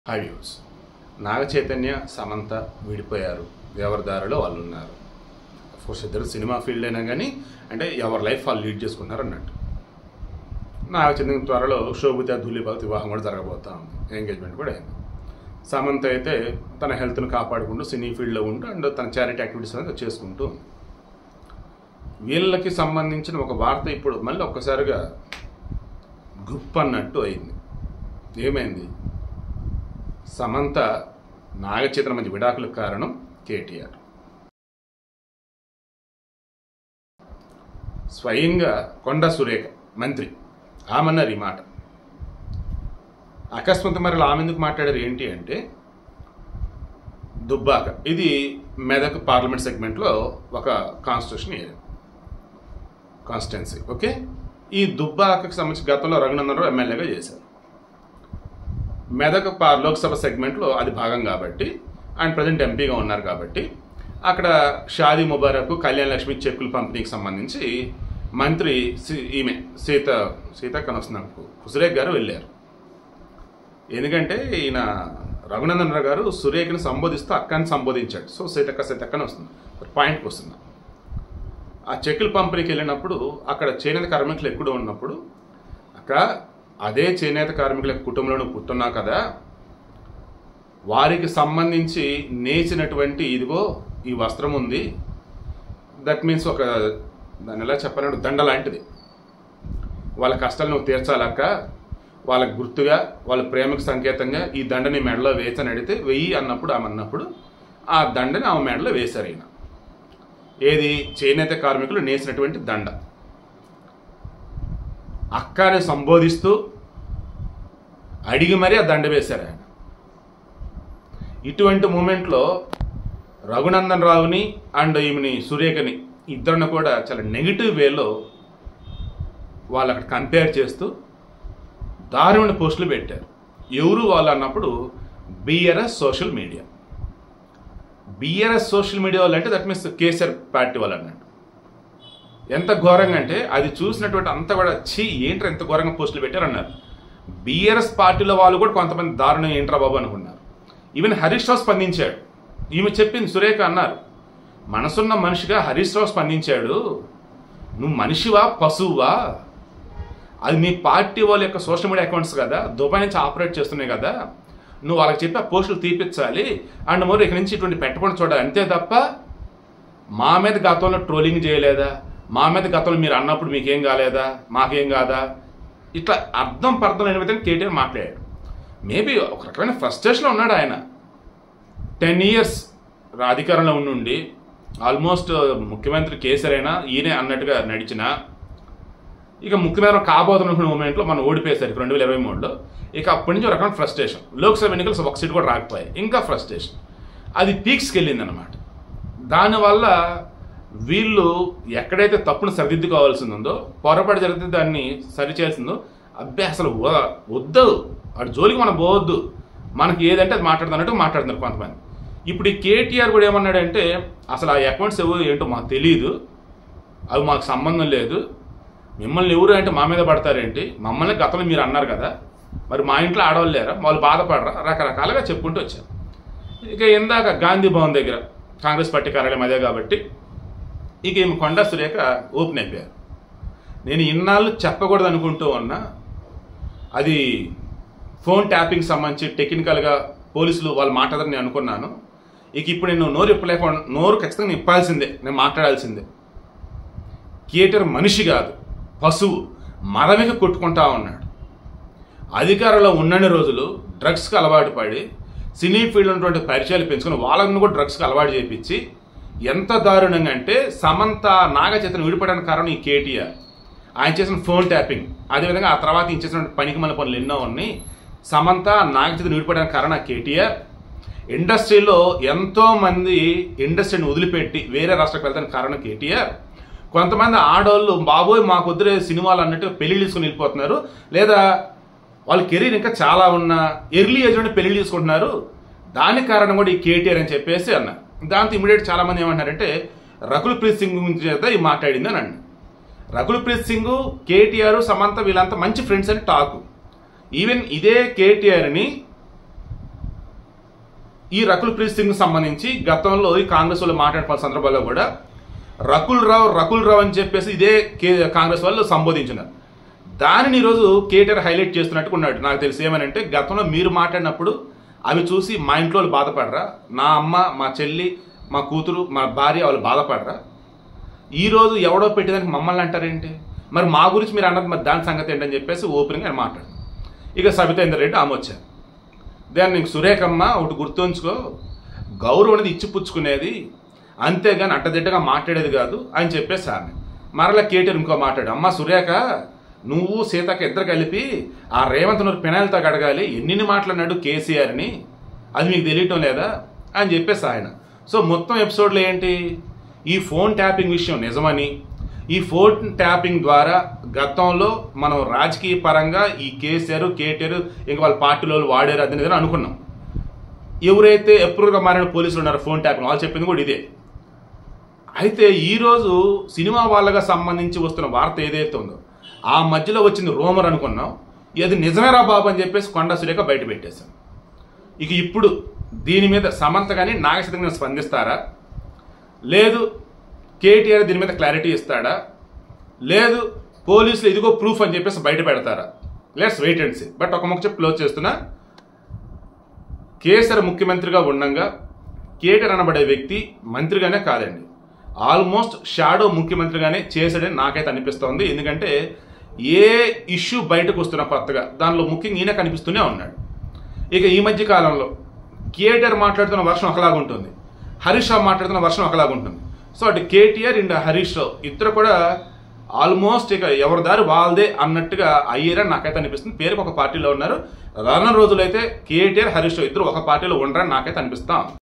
High views Naga Chaitanya Samantha విడిపోయారు ఎవరి దారిలో వాళ్ళు ఉన్నారు కోర్స్ ఇద్దరు సినిమా ఫీల్డ్ అయినా కానీ అంటే ఎవరి లైఫ్ వాళ్ళు లీడ్ చేసుకుంటున్నారు అన్నట్టు నాగ చైతన్య త్వరలో శోభిత ధూళిపాత వివాహం కూడా జరగబోతా ఉంది ఎంగేజ్మెంట్ కూడా అయింది సమంత అయితే తన హెల్త్ను కాపాడుకుంటూ సినీ ఫీల్డ్లో ఉంటూ అండ్ తన చారిటీ యాక్టివిటీస్ అనేది చేసుకుంటూ ఉంది. వీళ్ళకి సంబంధించిన ఒక వార్త ఇప్పుడు మళ్ళీ ఒక్కసారిగా గుప్ అన్నట్టు అయింది ఏమైంది సమంత నాగచైతన్య మధ్య విడాకులకు కారణం కేటీఆర్ స్వయంగా కొండ సురేఖ మంత్రి ఆమన్నారు ఈ మాట అకస్మాత్ మరి ఆమె ఎందుకు మాట్లాడారు ఏంటి అంటే దుబ్బాక ఇది మెదక్ పార్లమెంట్ సెగ్మెంట్లో ఒక కాన్స్టిట్యూషన్ ఏరియా కాన్స్టిట్యున్సీ ఓకే ఈ దుబ్బాకకు సంబంధించి గతంలో రఘునందన్ రావు ఎమ్మెల్యేగా చేశారు మెదక్ పా లోక్సభ సెగ్మెంట్లో అది భాగం కాబట్టి ఆయన ప్రజెంట్ ఎంపీగా ఉన్నారు కాబట్టి అక్కడ షాదీ ముబారక్ కళ్యాణ్ లక్ష్మి చెక్కుల పంపిణీకి సంబంధించి మంత్రి సి- ఈమె సీత సీత కనొస్తుంది నాకు సురేఖ్ గారు వెళ్ళారు ఎందుకంటే ఈయన రఘునందన్ రావు గారు సురేఖని సంబోధిస్తూ అక్కని సంబోధించాడు సో సీతక్క సీతక్కని వస్తుంది పాయింట్కి వస్తుంది ఆ చెక్కుల పంపిణీకి వెళ్ళినప్పుడు అక్కడ చేనేత కార్మికులు ఎక్కువ ఉన్నప్పుడు అక్క అదే చేనేత కార్మికుల కుటుంబంలో నువ్వు పుట్టున్నావు కదా వారికి సంబంధించి నేసినటువంటి ఇదిగో ఈ వస్త్రం ఉంది దట్ మీన్స్ ఒక దాన్ని ఎలా చెప్పాలంటే దండ లాంటిది వాళ్ళ కష్టాలు నువ్వు తీర్చాలక్క వాళ్ళకి గుర్తుగా వాళ్ళ ప్రేమకు సంకేతంగా ఈ దండని మెడలో వేసని అడిగితే వెయ్యి అన్నప్పుడు ఆమె అన్నప్పుడు ఆ దండని ఆమె మెడలో వేశారు ఈయన ఏది చేనేత కార్మికులు నేసినటువంటి దండ అక్కని సంబోధిస్తూ అడిగి మరీ ఆ దండ వేశారు ఆయన ఇటువంటి మూమెంట్లో రఘునందన్ రావుని అండ్ ఈమెని సురేఖని ఇద్దరిని కూడా చాలా నెగిటివ్ వేలో వాళ్ళు అక్కడ కంపేర్ చేస్తూ దారుణ పోస్టులు పెట్టారు ఎవరు వాళ్ళు అన్నప్పుడు BRS social media BRS social media వాళ్ళు అంటే దట్ మీన్స్ కేసీఆర్ పార్టీ వాళ్ళు అన్నట్టు ఎంత ఘోరంగా అంటే అది చూసినటువంటి అంతా కూడా ఛీ ఏంట్రా ఎంత ఘోరంగా పోస్టులు పెట్టారు అన్నారు బీఆర్ఎస్ పార్టీలో వాళ్ళు కూడా కొంతమంది దారుణం ఏంట్రా బాబు అనుకున్నారు ఈవెన్ హరీష్ రావు స్పందించాడు ఈమె చెప్పింది సురేఖ అన్నారు మనసున్న మనిషిగా హరీష్ రావు స్పందించాడు నువ్వు మనిషివా పశువువా అది మీ పార్టీ వాళ్ళ యొక్క సోషల్ మీడియా అకౌంట్స్ కదా దుబాయ్ నుంచి ఆపరేట్ చేస్తున్నాయి కదా నువ్వు వాళ్ళకి చెప్పి ఆ పోస్టులు తీపించాలి అండ్ మోర్ ఇక నుంచి ఇటువంటి పెట్టకుండా చూడాలి అంతే తప్ప మా మీద గతంలో ట్రోలింగ్ చేయలేదా మా మీద గతంలో మీరు అన్నప్పుడు మీకేం కాలేదా మాకేం కాదా ఇట్లా అర్థం పర్థం లేని విధంగా కేటీఆర్ మాట్లాడాడు మేబీ ఒక రకమైన ఫ్రస్ట్రేషన్లో ఉన్నాడు ఆయన టెన్ ఇయర్స్ అధికారంలో ఉండి ఆల్మోస్ట్ ముఖ్యమంత్రి కేసీఆర్ అయినా ఈయనే అన్నట్టుగా నడిచిన ఇక ముఖ్యమంత్రి కాబోతున్న మూమెంట్లో మనం ఓడిపోయేసరికి రెండు వేల ఇరవై మూడులో ఇక అప్పటి నుంచి ఒక రకమైన ఫ్రస్ట్రేషన్ లోక్సభ ఎన్నికలు ఒక సీట్ కూడా రాకపోయాయి ఇంకా ఫ్రస్ట్రేషన్ అది పీక్స్కి వెళ్ళింది అనమాట దానివల్ల వీళ్ళు ఎక్కడైతే తప్పును సరిదిద్దుకోవాల్సింది ఉందో పొరపాటు జరిగితే దాన్ని సరిచేయాల్సిందో అబ్బే అసలు వ- వద్దు అటు జోలికి మనం పోవద్దు మనకి ఏదంటే అది మాట్లాడుతున్నట్టు మాట్లాడుతున్నారు కొంతమంది ఇప్పుడు ఈ కేటీఆర్ కూడా ఏమన్నాడంటే అసలు ఆ అకౌంట్స్ ఎవరు ఏంటో మాకు తెలియదు అవి మాకు సంబంధం లేదు మిమ్మల్ని ఎవరు అంటే మా మీద పడతారేంటి మమ్మల్ని గతంలో మీరు అన్నారు కదా మరి మా ఇంట్లో ఆడవాళ్ళు లేరా వాళ్ళు బాధపడరా రకరకాలుగా చెప్పుకుంటూ వచ్చారు ఇక ఇందాక గాంధీ భవన్ దగ్గర కాంగ్రెస్ పార్టీ కార్యాలయం అదే కాబట్టి ఇక ఈమె కొండా సురేఖ ఓపెన్ అయిపోయారు నేను ఇన్నాళ్ళు చెప్పకూడదు అనుకుంటూ ఉన్నా అది ఫోన్ ట్యాపింగ్ సంబంధించి టెక్నికల్గా పోలీసులు వాళ్ళు మాట్లాడారని నేను అనుకున్నాను ఇక ఇప్పుడు నేను నోరు ఇప్పలేకుండా నోరు ఖచ్చితంగా నేను ఇప్పాల్సిందే నేను మాట్లాడాల్సిందే థియేటర్ మనిషి కాదు పశువు మదమిక కొట్టుకుంటా ఉన్నాడు అధికారంలో ఉన్నన్ని రోజులు డ్రగ్స్కి అలవాటు పడి సినీ ఫీల్డ్ ఉన్నటువంటి పరిచయాలు పెంచుకుని వాళ్ళని కూడా డ్రగ్స్కి అలవాటు చేపించి ఎంత దారుణంగా అంటే సమంత నాగచైతన్య విడిపడడానికి కారణం ఈ కేటీఆర్ ఆయన చేసిన ఫోన్ ట్యాపింగ్ అదేవిధంగా ఆ తర్వాత ఈయన చేసిన పనికి మన పనులు ఎన్నో ఉన్నాయి సమంత నాగచైతన్య విడిపడడానికి కారణం ఆ కేటీఆర్ ఇండస్ట్రీలో ఎంతో మంది ఇండస్ట్రీని వదిలిపెట్టి వేరే రాష్ట్రాలకు వెళ్తానికి కారణం కేటీఆర్ కొంతమంది ఆడవాళ్ళు బాబోయ్ మాకు వద్దులే సినిమాలు అన్నట్టుగా పెళ్లి తీసుకుని వెళ్ళిపోతున్నారు లేదా వాళ్ళ కెరీర్ ఇంకా చాలా ఉన్న ఎర్లీ ఏజ్లోనే పెళ్లి చేసుకుంటున్నారు దానికి కారణం కూడా ఈ కేటీఆర్ అని చెప్పేసి అన్న దాంతో ఇమీడియట్ చాలా మంది ఏమంటారంటే రకుల్ ప్రీత్ సింగ్ గురించి చేత ఈ మాట్లాడింది అని అన్న రకుల్ ప్రీత్ సింగ్ కేటీఆర్ సమంత వీళ్ళంతా మంచి ఫ్రెండ్స్ అని టాక్ ఈవెన్ ఇదే కేటీఆర్ని ఈ రకుల్ ప్రీత్ సింగ్ సంబంధించి గతంలో ఈ కాంగ్రెస్ వాళ్ళు మాట్లాడుకున్న సందర్భాల్లో కూడా రకుల్ రావు రకుల్ రావు అని చెప్పేసి ఇదే కే కాంగ్రెస్ వాళ్ళు సంబోధించినారు దానిని ఈరోజు కేటీఆర్ హైలైట్ చేస్తున్నట్టు ఉన్నాడు నాకు తెలిసి ఏమనంటే గతంలో మీరు మాట్లాడినప్పుడు అవి చూసి మా ఇంట్లో వాళ్ళు బాధపడరా నా అమ్మ మా చెల్లి మా కూతురు మా భార్య వాళ్ళు బాధపడరా ఈ రోజు ఎవడో పెట్టేదానికి మమ్మల్ని అంటారేంటి మరి మా గురించి మీరు అన్నది మరి దాని సంగతి ఏంటని చెప్పేసి ఓపెన్గా ఆయన మాట్లాడు ఇక సబితేందర్ రెడ్డి ఆమె వచ్చారు దాన్ని నీకు సురేఖమ్మ ఒకటి గుర్తుంచుకో గౌరవం అనేది ఇచ్చిపుచ్చుకునేది అంతేగాని అడ్డదిడ్డగా మాట్లాడేది కాదు అని చెప్పేసి ఆమె మరలా కేటీఆర్ ఇంకో మాట్లాడు అమ్మ సురేఖ నువ్వు సీతక్క ఇద్దరు కలిపి ఆ రేవంత్ నూరు పెనాలతో అడగాలి ఎన్ని మాట్లాడినాడు కేసీఆర్ని అది మీకు తెలియటం లేదా అని చెప్పేసి ఆయన సో మొత్తం ఎపిసోడ్లో ఏంటి ఈ ఫోన్ ట్యాపింగ్ విషయం నిజమని ఈ ఫోన్ ట్యాపింగ్ ద్వారా గతంలో మనం రాజకీయ పరంగా ఈ కేసీఆర్ కేటీఆర్ ఇంకా వాళ్ళ పార్టీలో వాళ్ళు వాడారు అది నిజం అనుకున్నాం ఎవరైతే అప్రూవ్గా మారిన పోలీసులు ఉన్నారో ఫోన్ ట్యాపింగ్ వాళ్ళు చెప్పింది కూడా ఇదే అయితే ఈరోజు సినిమా వాళ్ళగా సంబంధించి వస్తున్న వార్త ఏదైతే ఉందో ఆ మధ్యలో వచ్చింది రోమర్ అనుకున్నాం ఇది నిజమేరా బాబు అని చెప్పేసి కొండ సురేఖ బయట పెట్టేశాం ఇక ఇప్పుడు దీని మీద సమంత కానీ నాగసిద్ధంగా స్పందిస్తారా లేదు కేటీఆర్ దీని మీద క్లారిటీ ఇస్తాడా లేదు పోలీసులు ఇదిగో ప్రూఫ్ అని చెప్పేసి బయట పెడతారా let's wait and see but ఒక ముఖ్య క్లోజ్ చేస్తున్నా కేసీఆర్ ముఖ్యమంత్రిగా ఉండంగా కేటీఆర్ అనబడే వ్యక్తి మంత్రిగానే కాదండి ఆల్మోస్ట్ షాడో ముఖ్యమంత్రిగానే చేశాడని నాకైతే అనిపిస్తోంది ఎందుకంటే ఏ ఇష్యూ బయటకు వస్తున్నా కొత్తగా దానిలో ముఖ్యంగా ఈయన కనిపిస్తూనే ఉన్నాడు ఇక ఈ మధ్య కాలంలో కేటీఆర్ మాట్లాడుతున్న వర్షం ఒకలాగా ఉంటుంది హరీష్ రావు మాట్లాడుతున్న వర్షం ఒకలాగా ఉంటుంది సో అటు కేటీఆర్ అండ్ హరీష్ రావు ఇద్దరు కూడా ఆల్మోస్ట్ ఇక ఎవరి దారి వాళ్ళదే అన్నట్టుగా అయ్యారని నాకైతే అనిపిస్తుంది పేరుకు ఒక పార్టీలో ఉన్నారు రానున్న రోజులైతే కేటీఆర్ హరీష్ రావు ఇద్దరు ఒక పార్టీలో ఉండరని నాకైతే అనిపిస్తాం